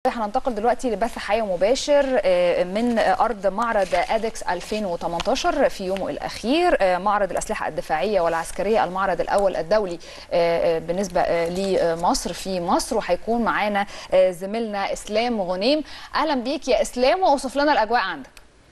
هننتقل دلوقتي لبث حي مباشر من ارض معرض ادكس 2018 في يومه الاخير معرض الاسلحه الدفاعيه والعسكريه المعرض الاول الدولي بالنسبه لمصر في مصر وهيكون معانا زميلنا اسلام غنيم اهلا بيك يا اسلام واوصف لنا الاجواء عندك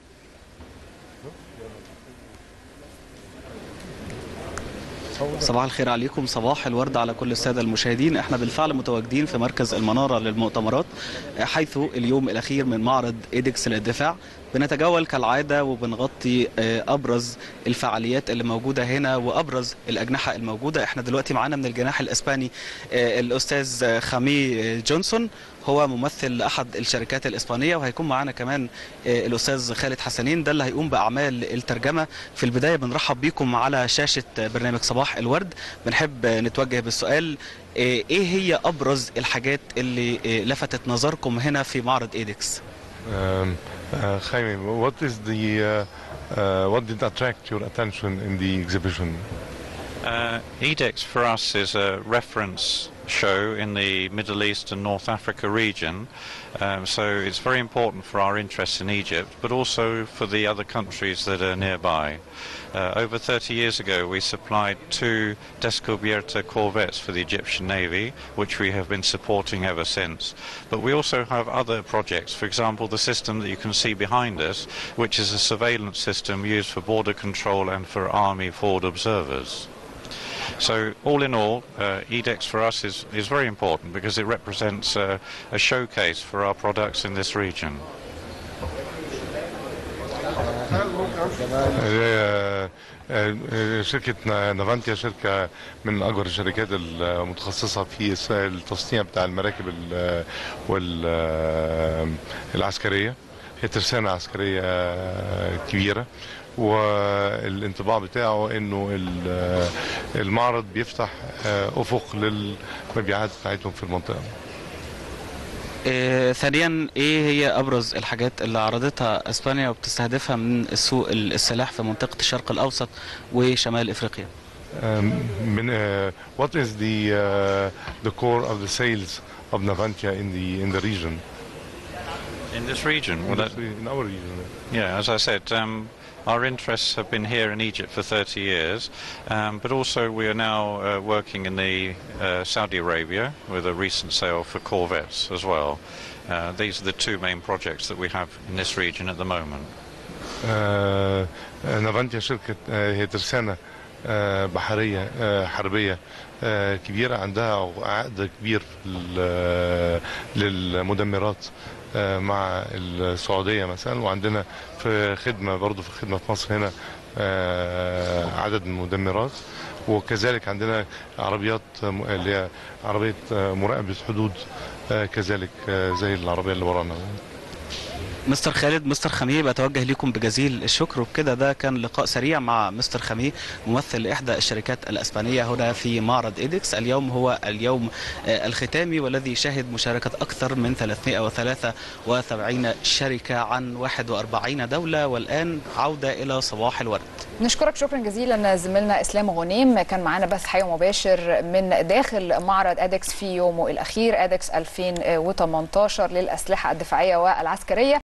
صباح الخير عليكم صباح الورد على كل السادة المشاهدين احنا بالفعل متواجدين في مركز المنارة للمؤتمرات حيث اليوم الأخير من معرض إيدكس للدفاع بنتجول كالعادة وبنغطي أبرز الفعاليات اللي موجودة هنا وأبرز الأجنحة الموجودة احنا دلوقتي معانا من الجناح الإسباني الأستاذ خامي جونسون هو ممثل أحد الشركات الإسبانية وهيكون معانا كمان الأستاذ خالد حسنين ده اللي هيقوم بأعمال الترجمة في البداية بنرحب بيكم على شاشة برنامج صباح الورد بنحب نتوجه بالسؤال ايه هي ابرز الحاجات اللي لفتت نظركم هنا في معرض ايدكس Jaime, what is the uh, uh, what did attract your attention in the exhibition? Uh, EDEX for us is a reference show in the Middle East and North Africa region. Um, so it's very important for our interest in Egypt, but also for the other countries that are nearby. Uh, over 30 years ago, we supplied two Descubierta corvettes for the Egyptian Navy, which we have been supporting ever since. But we also have other projects, for example, the system that you can see behind us, which is a surveillance system used for border control and for army forward observers. So all in all, uh, EDEX for us is, is very important because it represents uh, a showcase for our products in this region. شركة نافانتيا شركة من أكبر الشركات المتخصصة في التصنيع بتاع المراكب والعسكرية هي ترسانة عسكرية كبيرة والانطباع بتاعه انه المعرض بيفتح افق للمبيعات بتاعتهم في المنطقه إيه ثانيا ايه هي ابرز الحاجات اللي عرضتها اسبانيا وبتستهدفها من السوق السلاح في منطقه الشرق الاوسط وشمال افريقيا من uh, what is the uh, the core of the sales of Navantia in the in the region in this region in, well, this, that, in our region yeah as I said um, Our interests have been here in Egypt for 30 years, um, but also we are now uh, working in the uh, Saudi Arabia with a recent sale for corvettes as well. Uh, these are the two main projects that we have in this region at the moment. نافانتيا شركة هي ترسانة بحرية حربية كبيرة عندها عقد كبير للمدمرات مع السعودية مثلا وعندنا في خدمة برضو في خدمة في مصر هنا عدد من المدمرات وكذلك عندنا عربيات اللي هي عربية مراقبة حدود كذلك زي العربية اللي ورانا مستر خالد مستر خميه بتوجه لكم بجزيل الشكر وبكده ده كان لقاء سريع مع مستر خميه ممثل احدى الشركات الاسبانيه هنا في معرض ايدكس اليوم هو اليوم الختامي والذي شهد مشاركه اكثر من 373 شركه عن 41 دوله والان عوده الى صباح الورد نشكرك شكرا جزيلا زميلنا اسلام غنيم كان معانا بث حي مباشر من داخل معرض ادكس في يومه الاخير ادكس 2018 للاسلحه الدفاعيه والعسكريه